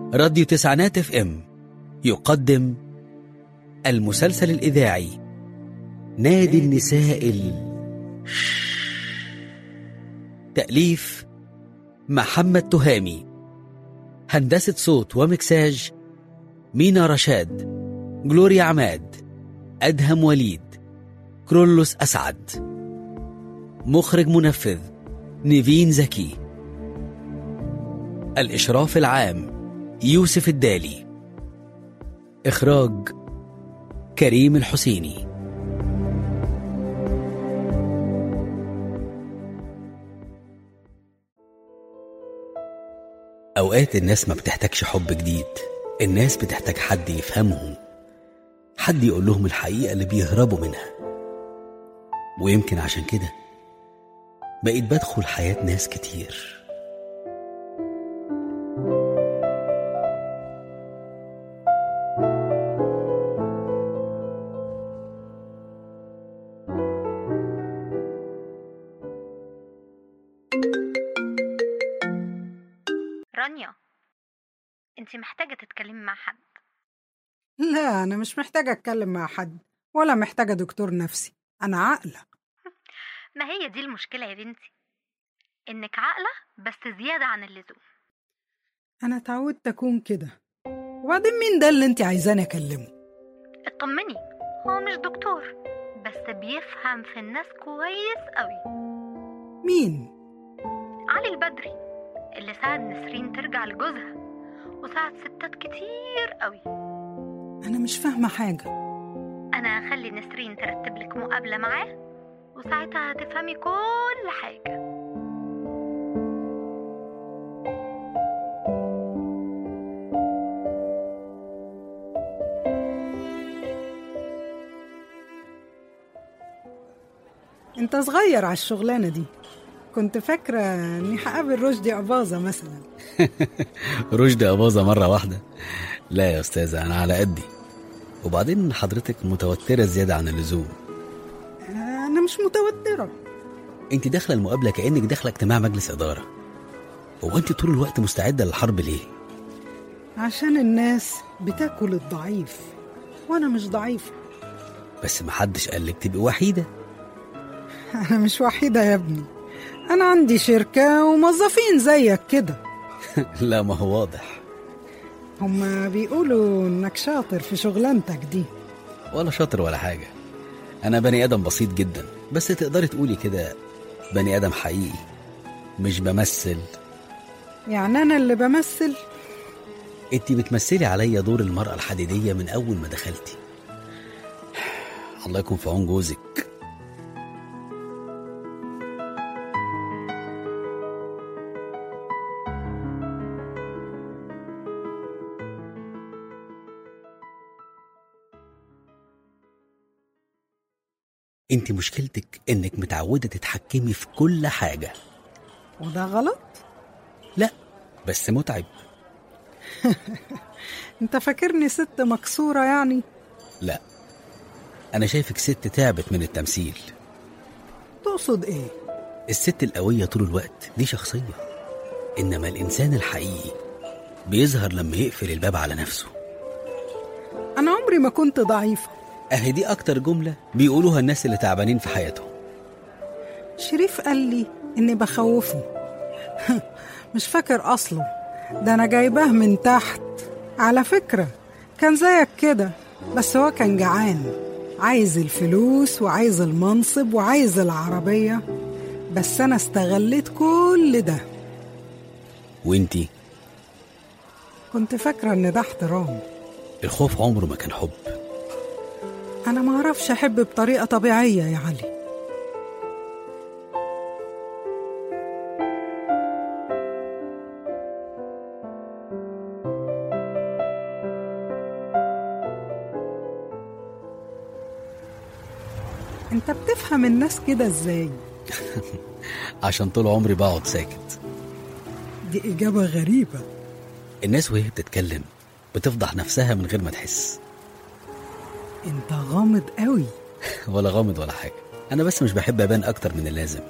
راديو تسعينات اف ام يقدم المسلسل الإذاعي نادي النساء ال... تأليف محمد تهامي هندسة صوت ومكساج مينا رشاد جلوريا عماد أدهم وليد كرولوس أسعد مخرج منفذ نيفين زكي الإشراف العام يوسف الدالي إخراج كريم الحسيني أوقات الناس ما بتحتاجش حب جديد الناس بتحتاج حد يفهمهم حد يقول لهم الحقيقة اللي بيهربوا منها ويمكن عشان كده بقيت بدخل حياة ناس كتير رانيا انت محتاجة تتكلمي مع حد لا أنا مش محتاجة أتكلم مع حد ولا محتاجة دكتور نفسي أنا عاقلة ما هي دي المشكلة يا بنتي انك عاقلة بس زيادة عن اللزوم أنا اتعودت أكون كده وبعدين مين ده اللي أنت عايزاني أكلمه اطمني هو مش دكتور بس بيفهم في الناس كويس قوي مين علي البدري اللي ساعد نسرين ترجع لجوزها وساعد ستات كتير قوي أنا مش فاهمة حاجة انا هخلي نسرين ترتب لك مقابلة معاه وساعتها هتفهمي كل حاجة أنت صغير على الشغلانة دي كنت فاكرة إني هقابل رشدي أباظة مثلا رشدي أباظة مرة واحدة لا يا أستاذة أنا على قدي وبعدين حضرتك متوترة زيادة عن اللزوم أنا مش متوترة انت داخله المقابله كانك داخله اجتماع مجلس اداره هو انت طول الوقت مستعده للحرب ليه عشان الناس بتاكل الضعيف وأنا مش ضعيفة بس محدش قالك تبقي وحيده أنا مش وحيدة يا ابني أنا عندي شركة وموظفين زيك كده لا ما هو واضح هما بيقولوا إنك شاطر في شغلانتك دي ولا شاطر ولا حاجه انا بني ادم بسيط جدا بس تقدري تقولي كده بني ادم حقيقي مش بمثل يعني أنا اللي بمثل انت بتمثلي عليا دور المراه الحديديه من اول ما دخلتي الله يكون في عون جوزك انت مشكلتك انك متعوده تتحكمي في كل حاجه وده غلط لا بس متعب أنت فاكرني ست مكسورة يعني لا انا شايفك ست تعبت من التمثيل تقصد إيه الست القويه طول الوقت دي شخصيه انما الانسان الحقيقي بيظهر لما يقفل الباب على نفسه أنا عمري ما كنت ضعيفة اهي دي اكتر جمله بيقولوها الناس اللي تعبانين في حياتهم شريف قال لي إني بخوفه مش فاكر أصله ده أنا جايباه من تحت على فكرة كان زيك كده بس هو كان جعان عايز الفلوس وعايز المنصب وعايز العربية بس أنا استغليت كل ده وانتي كنت فاكرة إن ده احترام الخوف عمره ما كان حب أنا ما أعرفش أحب بطريقة طبيعية يا علي أنت بتفهم الناس كده إزاي؟ عشان طول عمري بقعد ساكت دي إجابة غريبة الناس وهي بتتكلم بتفضح نفسها من غير ما تحس أنت غامض قوي ولا غامض ولا حاجه انا بس مش بحب ابان اكتر من اللازم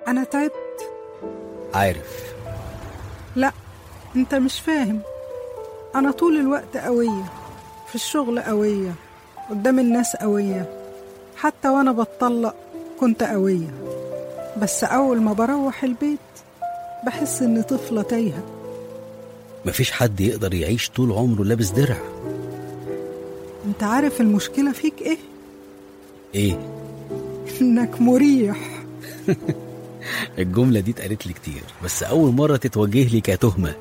أنا تعبت عارف لا أنت مش فاهم أنا طول الوقت قوية في الشغل قوية قدام الناس قوية حتى وأنا بتطلق كنت قوية بس أول ما بروح البيت بحس إني طفلة تايهة مفيش حد يقدر يعيش طول عمره لابس درع أنت عارف المشكلة فيك إيه؟ ايه إنك مريح الجملة دي اتقالت لي كتير بس أول مرة تتوجه لي كتهمة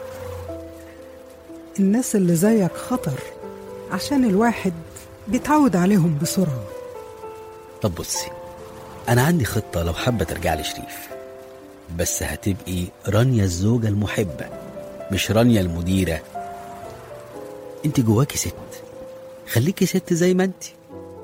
الناس اللي زيك خطر عشان الواحد بيتعود عليهم بسرعة طب بصي أنا عندي خطة لو حابة ترجع لي شريف بس هتبقي رانيا الزوجة المحبة مش رانيا المديرة انت جواكي ست خليكي ست زي ما انت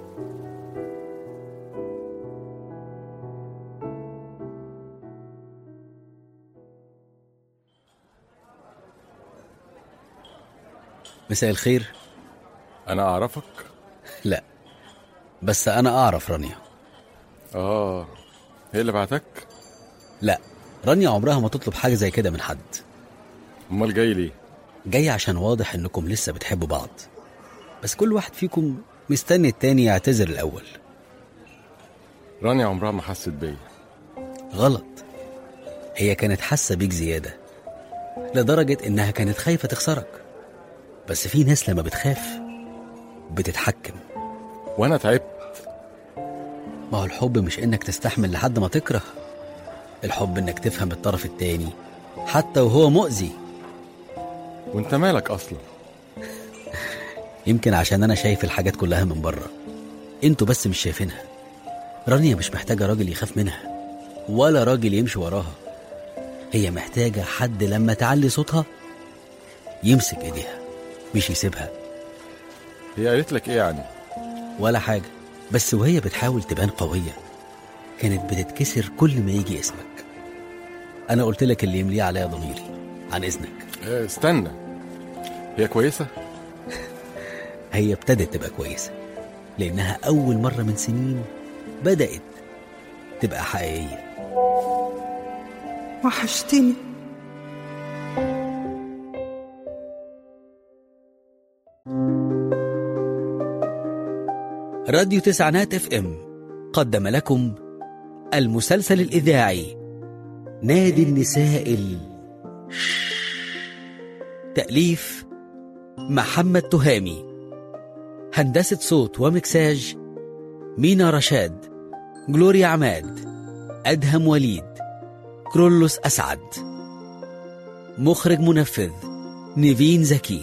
مساء الخير انا اعرفك لا بس انا اعرف رانيا اه هي اللي بعتك لا رانيا عمرها ما تطلب حاجه زي كده من حد امال جاي ليه جاي عشان واضح انكم لسه بتحبوا بعض بس كل واحد فيكم مستني التاني يعتذر الاول رانيا عمرها ما حست بيا غلط هي كانت حاسه بيك زياده لدرجه انها كانت خايفه تخسرك بس في ناس لما بتخاف بتتحكم وانا تعبت ما هو الحب مش انك تستحمل لحد ما تكره الحب انك تفهم الطرف التاني حتى وهو مؤذي وانت مالك اصلا يمكن عشان انا شايف الحاجات كلها من بره انتوا بس مش شايفينها رانيا مش محتاجه راجل يخاف منها ولا راجل يمشي وراها هي محتاجه حد لما تعلي صوتها يمسك ايديها مش يسيبها هي قالت لك ايه يعني ولا حاجه بس وهي بتحاول تبان قويه كانت بتتكسر كل ما يجي اسمك انا قلت لك اللي يمليه عليا ضميري عن اذنك آه، استنى هي كويسه هي ابتدت تبقى كويسة لأنها أول مرة من سنين بدأت تبقى حقيقية وحشتني راديو تسعينات اف ام قدم لكم المسلسل الإذاعي نادي النساء ال تأليف محمد تهامي هندسة صوت ومكساج مينا رشاد جلوريا عماد أدهم وليد كرولوس أسعد مخرج منفذ نيفين زكي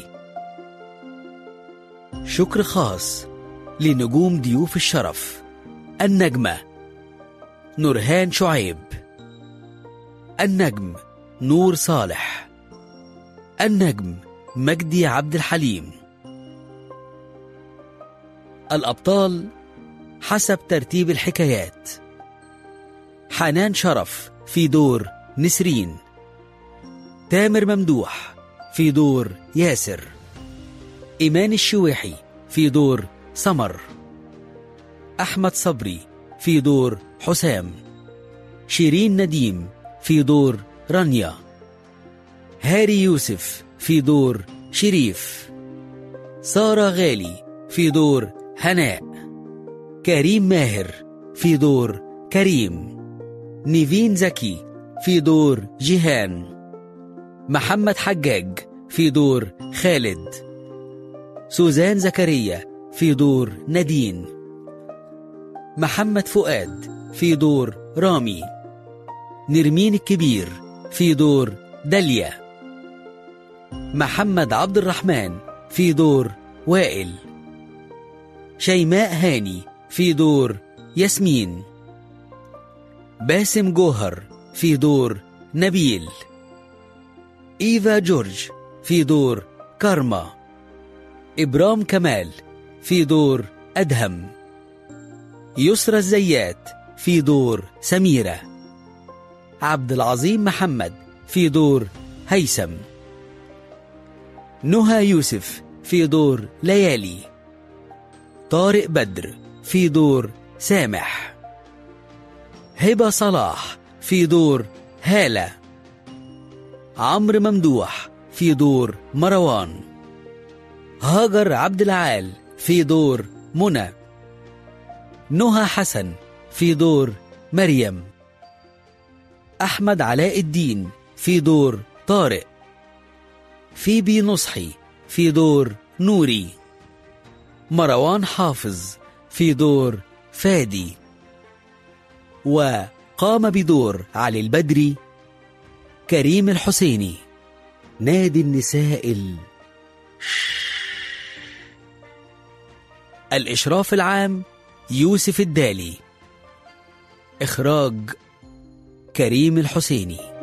شكر خاص لنجوم ضيوف الشرف النجمة نورهان شعيب النجم نور صالح النجم مجدي عبد الحليم الأبطال حسب ترتيب الحكايات حنان شرف في دور نسرين تامر ممدوح في دور ياسر إيمان الشويحي في دور سمر أحمد صبري في دور حسام شيرين نديم في دور رانيا هاري يوسف في دور شريف سارة غالي في دور هناء كريم ماهر في دور كريم نيفين زكي في دور جيهان محمد حجاج في دور خالد سوزان زكريا في دور نادين محمد فؤاد في دور رامي نرمين الكبير في دور داليا محمد عبد الرحمن في دور وائل شيماء هاني في دور ياسمين باسم جوهر في دور نبيل إيفا جورج في دور كارما إبرام كمال في دور أدهم يسرى الزيات في دور سميرة عبد العظيم محمد في دور هيثم نهى يوسف في دور ليالي طارق بدر في دور سامح هبة صلاح في دور هالة عمرو ممدوح في دور مروان هاجر عبد العال في دور منى نهى حسن في دور مريم أحمد علاء الدين في دور طارق فيبي نصحي في دور نوري مروان حافظ في دور فادي وقام بدور علي البدري كريم الحسيني نادي النساء ال... الإشراف العام يوسف الدالي إخراج كريم الحسيني